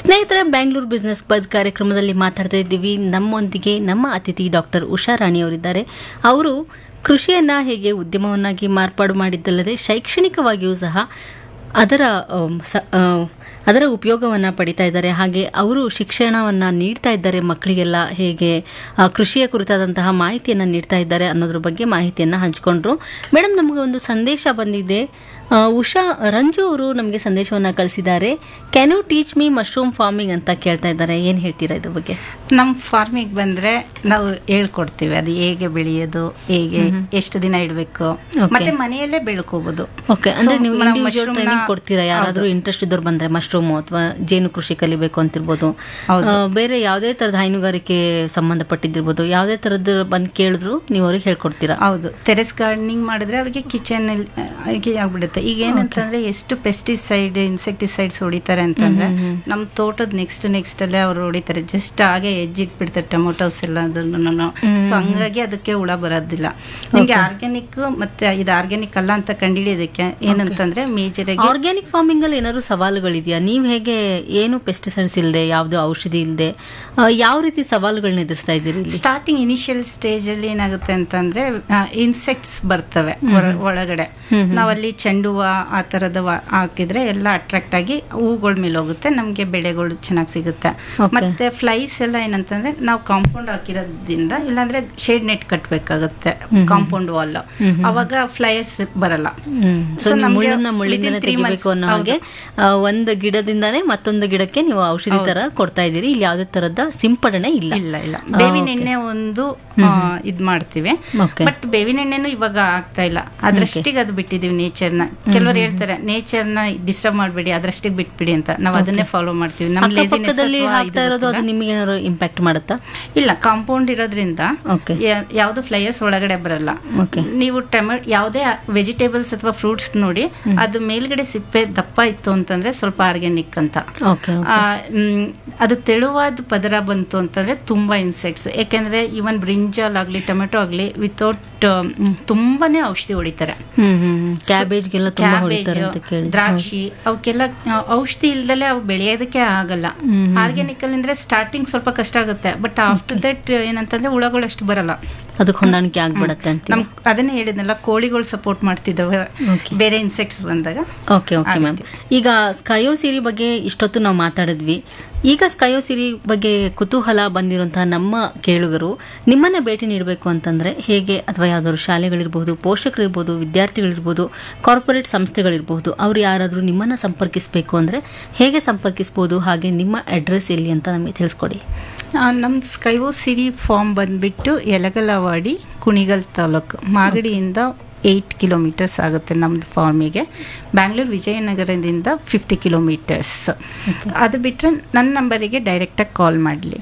ಸ್ನೇಹಿತರೆ Bangalore business buzz ಕಾರ್ಯಕ್ರಮದಲ್ಲಿ ಮಾತಾಡ್ತಾ ಇದ್ದೀವಿ ನಮ್ಮೊಂದಿಗೆ ನಮ್ಮ ಅತಿಥಿ ಡಾಕ್ಟರ್ ಉಷಾ ರಾಣಿ ಅವರಿದ್ದಾರೆ ಅವರು ಕೃಷಿಯನ್ನ ಹೇಗೆ ಉದ್ಯಮವನ್ನಾಗಿ ಮಾರ್ಪಾಡು ಮಾಡಿದ್ದಲ್ಲದೆ ಶೈಕ್ಷಣಿಕವಾಗಿಯೂ ಸಹ ಅದರ ಆಮ್, ಸ- ಆ, ಅದರ ಉಪಯೋಗವನ್ನು ಪಡಿತಾ ಇದ್ದಾರೆ ಹಾಗೆ ಅವರು ಶಿಕ್ಷಣವನ್ನು ನೀಡ್ತಾ ಇದ್ದಾರೆ ಮಕ್ಕಳಿಗೆಲ್ಲ ಹೇಗೆ ಆ, ಕೃಷಿಯ ಕುರಿತಾದಂತಹ ಮಾಹಿತಿಯನ್ನು ನೀಡ್ತಾ ಇದ್ದಾರೆ ಅನ್ನೋದ್ರ ಬಗ್ಗೆ ಮಾಹಿತಿಯನ್ನು ಹಂಚಿಕೊಂಡ್ರು ಮೇಡಮ್ ನಮಗೆ ಒಂದು ಸಂದೇಶ ಬಂದಿದೆ ಆ, ಉಷಾ ರಂಜು ಅವರು ನಮಗೆ ಸಂದೇಶವನ್ನು ಕಳಿಸಿದ್ದಾರೆ can you teach me mushroom farming ಅಂತ ಕೇಳ್ತಾ ಇದ್ದಾರೆ ಏನು ಹೇಳ್ತೀರಾ ಇದ್ರ ಬಗ್ಗೆ ನಮ್ಮ ಫಾರ್ಮಿಗೆ ಬಂದ್ರೆ ನಾವು ಹೇಳ್ಕೊಡ್ತೀವಿ ಅದು ಹೇಗೆ ಬೆಳೆಯೋದು ಹೇಗೆ ಎಷ್ಟು ದಿನ ಇಡಬೇಕು Okay. ಮತ್ತೆ ಮನೆಯಲ್ಲೇ ಬೆಳ್ಕೋಬಹುದು ಓಕೆ ಅಂದ್ರೆ So, ನೀವು ನಾವು ಇಂಡಿವಿಜುವಲ್ mushroom ನ- ಟ್ರೈನಿಂಗ್ ಕೊಡ್ತೀರಾ ಯಾರಾದರೂ ಇಂಟ್ರೆಸ್ಟ್ ಇದ್ದವ್ರು ಬಂದ್ರೆ ಮಶ್ರೂಮ್ ಅಥವಾ ಜೇನು ಕೃಷಿ ಕಲಿಬೇಕು ಅಂತಿರ್ಬೋದು ಹೌದು. ಆ, ಬೇರೆ ಯಾವುದೇ ತರದ ಹೈನುಗಾರಿಕೆ ಸಂಬಂಧಪಟ್ಟಿದ್ದಿರ್ಬೋದು ಯಾವುದೇ ತರದ್ದು ಬಂದು ಕೇಳಿದ್ರು ನೀವು ಅವ್ರಿಗೆ ಹೇಳ್ಕೊಡ್ತೀರಾ ಹೌದು ಟೆರೆಸ್ ಗಾರ್ಡನಿಂಗ್ ಮಾಡಿದ್ರೆ ಅವ್ರಿಗೆ ಕಿಚನ್ ಆಗ್ಬಿಡುತ್ತೆ ಈಗ ಏನಂತಂದ್ರೆ ಎಷ್ಟು ಪೆಸ್ಟಿಸೈಡ್ ಇನ್ಸೆಕ್ಟಿಸೈಡ್ಸ್ ಹೊಡಿತಾರೆ ಅಂತಂದ್ರೆ ನಮ್ಮ ತೋಟದ ನೆಕ್ಸ್ಟ್ ನೆಕ್ಸ್ಟ್ ಅಲ್ಲೇ ಅವ್ರು ಹೊಡಿತಾರೆ ಜಸ್ಟ್ ಹಾಗೆ ಎಜ್ಜಿಟ್ಬಿಡ್ತಾರೆ ಟೊಮೊಟೊಸ್ ಎಲ್ಲ ಅದನ್ನು ಸೊ ಹಂಗಾಗಿ ಅದಕ್ಕೆ ಹುಳ ಬರೋದಿಲ್ಲ ನಿಮ್ಗೆ ಆರ್ಗ್ಯಾನಿಕ್ ಮತ್ತೆ ಇದು ಆರ್ಗ್ಯಾನಿಕ್ ಅಲ್ಲ ಅಂತ ಕಂಡುಹಿಡಿಯೋದಕ್ಕೆ ಏನಂತಂದ್ರೆ ಮೇಜರ್ ಆಗಿ ಆರ್ಗ್ಯಾನಿಕ್ ಫಾರ್ಮಿಂಗ್ ಅಲ್ಲಿ ಏನಾದ್ರು ಸವಾಲುಗಳಿದೆಯಾ ನೀವು ಹೇಗೆ ಏನು ಪೆಸ್ಟಿಸೈಡ್ಸ್ ಇಲ್ಲದೆ ಯಾವುದು ಔಷಧಿ ಇಲ್ಲದೆ ಯಾವ ರೀತಿ ಸವಾಲುಗಳನ್ನ ಎದುರಿಸ್ತಾ ಇದ್ದೀರಿ ಇಲ್ಲಿ ಸ್ಟಾರ್ಟಿಂಗ್ ಇನಿಷಿಯಲ್ ಸ್ಟೇಜ್ ಅಲ್ಲಿ ಏನಾಗುತ್ತೆ ಅಂತಂದ್ರೆ ಇನ್ಸೆಕ್ಟ್ಸ್ ಬರ್ತವೆ ಹೊರ- ಒಳಗಡೆ ನಾವಲ್ಲಿ ಚೆಂಡು ಹೂವ ಆ ತರದ ಹಾಕಿದ್ರೆ ಎಲ್ಲ ಅಟ್ರಾಕ್ಟ್ ಆಗಿ ಹೂಗಳ ಮೇಲೆ ಹೋಗುತ್ತೆ ನಮ್ಗೆ ಬೆಳೆಗಳು ಚೆನ್ನಾಗಿ ಸಿಗುತ್ತೆ Okay. ಮತ್ತೆ ಫ್ಲೈಸ್ ಎಲ್ಲ ಏನಂತಂದ್ರೆ ನಾವು ಕಾಂಪೌಂಡ್ ಹಾಕಿರೋದ್ರಿಂದ ಇಲ್ಲಾಂದ್ರೆ ಶೇಡ್ ನೆಟ್ ಕಟ್ಟಬೇಕಾಗುತ್ತೆ ಕಾಂಪೌಂಡ್ ವಾಲ್ ಅವಾಗ ಫ್ಲೈಯರ್ಸ್ ಬರಲ್ಲ ಹ್ಮ್. So, So, ನೀವು ನಮ್ಗೆ ಮುಳ್ಳನ್ನ ಮುಳ್ಳಿಂದನೇ within three ತೆಗಿಬೇಕು months- ಅನ್ನೋ ಹಾಗೆ ಆ, ಒಂದು ಗಿಡದಿಂದಾನೇ ಮತ್ತೊಂದು ಗಿಡಕ್ಕೆ ನೀವು ಔಷಧಿ ತರ ಕೊಡ್ತಾ ಇದ್ದೀರಿ ಇಲ್ಲಿ ಯಾವುದೇ ತರದ ಸಿಂಪಡಣೆ ಇಲ್ಲ ಇಲ್ಲ ಇಲ್ಲ ಬೇವಿನ ಎಣ್ಣೆ ಒಂದು ಆ, ಇದ್ ಮಾಡ್ತೀವಿ Okay. ಬಟ್ ಬೇವಿನ ಎಣ್ಣೆನು ಇವಾಗ ಆಗ್ತಾ ಇಲ್ಲ ಅದ್ರಷ್ಟಿಗೆ ಅದು ಬಿಟ್ಟಿದೀವಿ ನೇಚರ್ನ ಕೆಲವರು ಹೇಳ್ತಾರೆ ನೇಚರ್ನ ಡಿಸ್ಟರ್ಬ್ ಮಾಡಬೇಡಿ ಅದ್ರಷ್ಟಿಗೆ ಬಿಟ್ಬಿಡಿ ಅಂತ ನಾವು ಅದನ್ನೇ ಫಾಲೋ ಮಾಡ್ತೀವಿ ನಮ್ಮ ಅಕ್ಕಪಕ್ಕದಲ್ಲಿ ಹಾಕ್ತಾ ಇರೋದು ಅದು ಲೇಸಿನೆಸ್ ನಿಮಗೆ ಏನಾದ್ರು ಇಂಪ್ಯಾಕ್ಟ್ ಮಾಡುತ್ತಾ ಇಲ್ಲ ಕಾಂಪೌಂಡ್ ಇರೋದ್ರಿಂದ Okay. ಯಾ- ಯಾವ್ದು ಫ್ಲೈಯರ್ಸ್ ಒಳಗಡೆ ಬರಲ್ಲ Okay. ನೀವು ಟೊಮೆಟೊ ಯಾವುದೇ ವೆಜಿಟೇಬಲ್ಸ್ ಅಥವಾ ಫ್ರೂಟ್ಸ್ ನೋಡಿ ಅದು ಮೇಲ್ಗಡೆ ಸಿಪ್ಪೆ ದಪ್ಪ ಇತ್ತು ಅಂತಂದ್ರೆ ಸ್ವಲ್ಪ ಆರ್ಗ್ಯಾನಿಕ್ ಅಂತ ಓಕೆ ಆ, ಮ್, ಅದು ತೆಳುವಾದ ಪದರ ಬಂತು ಅಂತಂದ್ರೆ ತುಂಬಾ ಇನ್ಸೆಕ್ಟ್ಸ್ ಯಾಕೆಂದ್ರೆ ಇವನ್ ಬ್ರಿಂಜಾಲ್ ಆಗ್ಲಿ ಟೊಮೆಟೊ ಆಗ್ಲಿ ವಿತೌಟ್ ತುಂಬಾನೇ ಔಷಧಿ ಹೊಡಿತಾರೆ ಹ್ಮ್ ಹ್ಮ್ ಕ್ಯಾಬೇಜ್ಗೆಲ್ಲ ತುಂಬಾ Cabbage, ಹೊಡಿತಾರೆ ಅಂತ ಕೇಳಿ ದ್ರಾಕ್ಷಿ ಅವಕ್ಕೆಲ್ಲ ಆ, ಔಷಧಿ ಇಲ್ದಲೆ ಅವು ಬೆಳೆಯೋದಕ್ಕೆ ಆಗಲ್ಲ ಆರ್ಗ್ಯಾನಿಕ್ ಅಲ್ಲಿ ಅಂದ್ರೆ ಸ್ಟಾರ್ಟಿಂಗ್ ಸ್ವಲ್ಪ ಕಷ್ಟ ಆಗುತ್ತೆ ಬಟ್ ಆಫ್ಟರ್ ದಟ್ ಏನಂತಂದ್ರೆ ಹುಳಗಳು ಅಷ್ಟು ಬರಲ್ಲ ಅದಕ್ಕೆ ಹೊಂದಾಣಿಕೆ ಆಗ್ಬಿಡತ್ತೆ ಅಂತ ನಮ್ ಅದನ್ನೇ ಹೇಳಿದ್ನಲ್ಲ ಕೋಳಿಗಳು ಸಪೋರ್ಟ್ ಮಾಡ್ತಿದ್ದಾವೆ ಬೇರೆ ಇನ್ಸೆಕ್ಟ್ಸ್ ಬಂದಾಗ ಓಕೆ ಓಕೆ ಮ್ಯಾಮ್ ಈಗ ಸ್ಕಯೋ ಸಿರಿ ಬಗ್ಗೆ ಇಷ್ಟೊತ್ತು ನಾವು ಮಾತಾಡಿದ್ವಿ ಈಗ ಸ್ಕಯೋ ಸಿರಿ ಬಗ್ಗೆ ಕುತೂಹಲ ಬಂದಿರುವಂತಹ ನಮ್ಮ ಕೇಳುಗರು ನಿಮ್ಮನ್ನ ಭೇಟಿ ನೀಡಬೇಕು ಅಂತಂದ್ರೆ ಹೇಗೆ ಅಥವಾ ಯಾವ್ದಾದ್ರು ಶಾಲೆಗಳಿರ್ಬೋದು ಪೋಷಕರಿರ್ಬೋದು ವಿದ್ಯಾರ್ಥಿಗಳಿರ್ಬೋದು ಕಾರ್ಪೊರೇಟ್ ಸಂಸ್ಥೆಗಳಿರ್ಬೋದು ಅವ್ರು ಯಾರಾದರೂ ನಿಮ್ಮನ್ನ ಸಂಪರ್ಕಿಸಬೇಕು ಅಂದ್ರೆ ಹೇಗೆ ಸಂಪರ್ಕಿಸ್ಬೋದು ಹಾಗೆ ನಿಮ್ಮ ಅಡ್ರೆಸ್ ಎಲ್ಲಿ ಅಂತ ನಮಗೆ ತಿಳಿಸ್ಕೊಡಿ ನಮ್ಮ ಸ್ಕೈವೋ ಸಿರಿ ಫಾರ್ಮ್ ಬಂದ್ಬಿಟ್ಟು ಯಲಗಲವಾಡಿ ಕುಣಿಗಲ್ ತಾಲೂಕು ಮಾಗಡಿಯಿಂದ ಏಯ್ಟ್ ಕಿಲೋಮೀಟರ್ಸ್ ಆಗುತ್ತೆ ನಮ್ಮದು ಫಾರ್ಮಿಗೆ ಬ್ಯಾಂಗ್ಳೂರು ವಿಜಯನಗರದಿಂದ ಫಿಫ್ಟಿ ಕಿಲೋಮೀಟರ್ಸ್ ಅದು ಬಿಟ್ಟರೆ ನನ್ನ ನಂಬರಿಗೆ ಡೈರೆಕ್ಟಾಗಿ ಕಾಲ್ ಮಾಡಲಿ